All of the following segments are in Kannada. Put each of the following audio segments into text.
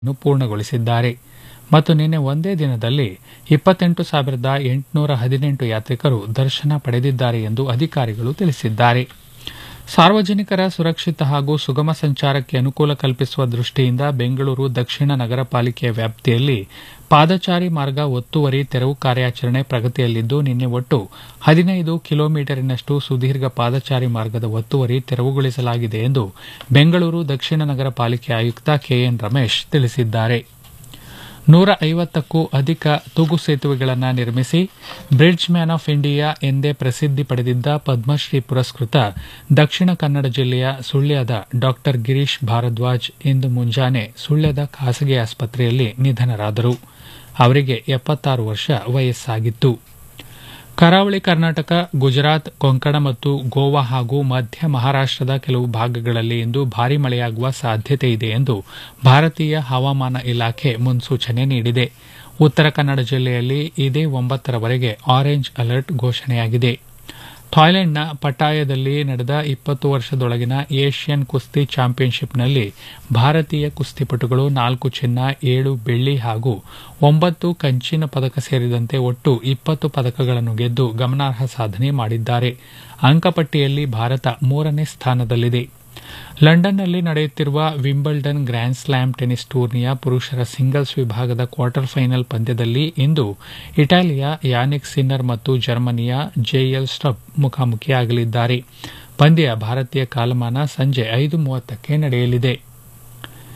ನ್ನು ಪೂರ್ಣಗೊಳಿಸಿದ್ದಾರೆ ಮತ್ತು ನಿನ್ನೆ ಒಂದೇ ದಿನದಲ್ಲಿ ಇಪ್ಪತ್ತೆಂಟು ಸಾವಿರದ ಎಂಟುನೂರ ಹದಿನೆಂಟು ಯಾತ್ರಿಕರು ದರ್ಶನ ಪಡೆದಿದ್ದಾರೆ ಎಂದು ಅಧಿಕಾರಿಗಳು ತಿಳಿಸಿದ್ದಾರೆ ಸಾರ್ವಜನಿಕರ ಸುರಕ್ಷಿತ ಹಾಗೂ ಸುಗಮ ಸಂಚಾರಕ್ಕೆ ಅನುಕೂಲ ಕಲ್ಪಿಸುವ ದೃಷ್ಟಿಯಿಂದ ಬೆಂಗಳೂರು ದಕ್ಷಿಣ ನಗರ ಪಾಲಿಕೆಯ ವ್ಯಾಪ್ತಿಯಲ್ಲಿ ಪಾದಚಾರಿ ಮಾರ್ಗ ಒತ್ತುವರಿ ತೆರವು ಕಾರ್ಯಾಚರಣೆ ಪ್ರಗತಿಯಲ್ಲಿದ್ದು ನಿನ್ನೆ ಒಟ್ಟು ಹದಿನೈದು ಕಿಲೋಮೀಟರಿನಷ್ಟು ಸುದೀರ್ಘ ಪಾದಚಾರಿ ಮಾರ್ಗದ ಒತ್ತುವರಿ ತೆರವುಗೊಳಿಸಲಾಗಿದೆ ಎಂದು ಬೆಂಗಳೂರು ದಕ್ಷಿಣ ನಗರ ಪಾಲಿಕೆ ಆಯುಕ್ತ ಕೆಎನ್ ರಮೇಶ್ ತಿಳಿಸಿದ್ದಾರೆ ನೂರ ಐವತ್ತಕ್ಕೂ ಅಧಿಕ ತೂಗು ಸೇತುವೆಗಳನ್ನು ನಿರ್ಮಿಸಿ ಬ್ರಿಡ್ಜ್ ಮ್ಯಾನ್ ಆಫ್ ಇಂಡಿಯಾ ಎಂದೇ ಪ್ರಸಿದ್ಧಿ ಪಡೆದಿದ್ದ ಪದ್ಮಶ್ರೀ ಪುರಸ್ಕೃತ ದಕ್ಷಿಣ ಕನ್ನಡ ಜಿಲ್ಲೆಯ ಸುಳ್ಯದ ಡಾ ಗಿರೀಶ್ ಭಾರದ್ವಾಜ್ ಇಂದು ಮುಂಜಾನೆ ಸುಳ್ಯದ ಖಾಸಗಿ ಆಸ್ಪತ್ರೆಯಲ್ಲಿ ನಿಧನರಾದರು ಅವರಿಗೆ ಎಪ್ಪತ್ತಾರು ವರ್ಷ ವಯಸ್ಸಾಗಿತ್ತು ಕರಾವಳಿ ಕರ್ನಾಟಕ ಗುಜರಾತ್ ಕೊಂಕಣ ಮತ್ತು ಗೋವಾ ಹಾಗೂ ಮಧ್ಯ ಮಹಾರಾಷ್ಟದ ಕೆಲವು ಭಾಗಗಳಲ್ಲಿ ಇಂದು ಭಾರೀ ಮಳೆಯಾಗುವ ಸಾಧ್ಯತೆ ಇದೆ ಎಂದು ಭಾರತೀಯ ಹವಾಮಾನ ಇಲಾಖೆ ಮುನ್ಸೂಚನೆ ನೀಡಿದೆ ಉತ್ತರ ಕನ್ನಡ ಜಿಲ್ಲೆಯಲ್ಲಿ ಇದೇ ಒಂಬತ್ತರವರೆಗೆ ಆರೆಂಜ್ ಅಲರ್ಟ್ ಘೋಷಣೆಯಾಗಿದೆ ಥಾಯ್ಲೆಂಡ್ನ ಪಟಾಯದಲ್ಲಿ ನಡೆದ ಇಪ್ಪತ್ತು ವರ್ಷದೊಳಗಿನ ಏಷ್ಯನ್ ಕುಸ್ತಿ ಚಾಂಪಿಯನ್ಶಿಪ್ನಲ್ಲಿ ಭಾರತೀಯ ಕುಸ್ತಿಪಟುಗಳು ನಾಲ್ಕು ಚಿನ್ನ ಏಳು ಬೆಳ್ಳಿ ಹಾಗೂ ಒಂಬತ್ತು ಕಂಚಿನ ಪದಕ ಸೇರಿದಂತೆ ಒಟ್ಟು ಇಪ್ಪತ್ತು ಪದಕಗಳನ್ನು ಗೆದ್ದು ಗಮನಾರ್ಹ ಸಾಧನೆ ಮಾಡಿದ್ದಾರೆ ಅಂಕಪಟ್ಟಿಯಲ್ಲಿ ಭಾರತ ಮೂರನೇ ಸ್ಥಾನದಲ್ಲಿದೆ ಲಂಡನ್ನಲ್ಲಿ ನಡೆಯುತ್ತಿರುವ ವಿಂಬಲ್ಡನ್ ಗ್ರ್ಯಾಂಡ್ ಸ್ಲಾಮ್ ಟೆನಿಸ್ ಟೂರ್ನಿಯ ಪುರುಷರ ಸಿಂಗಲ್ಸ್ ವಿಭಾಗದ ಕ್ವಾರ್ಟರ್ ಫೈನಲ್ ಪಂದ್ಯದಲ್ಲಿ ಇಂದು ಇಟಾಲಿಯ ಯಾನಿಕ್ ಸಿನ್ನರ್ ಮತ್ತು ಜರ್ಮನಿಯ ಜೆಎಲ್ ಸ್ಟಬ್ ಮುಖಾಮುಖಿಯಾಗಲಿದ್ದಾರೆ ಪಂದ್ಯ ಭಾರತೀಯ ಕಾಲಮಾನ ಸಂಜೆ ಐದು ಮೂವತ್ತಕ್ಕೆ ನಡೆಯಲಿದೆ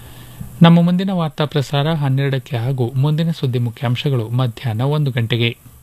ನಮ್ಮ ಮುಂದಿನ ವಾರ್ತಾ ಪ್ರಸಾರ ಹನ್ನೆರಡಕ್ಕೆ ಹಾಗೂ ಮುಂದಿನ ಸುದ್ದಿ ಮುಖ್ಯಾಂಶಗಳು ಮಧ್ಯಾಹ್ನ ಒಂದು ಗಂಟೆಗೆ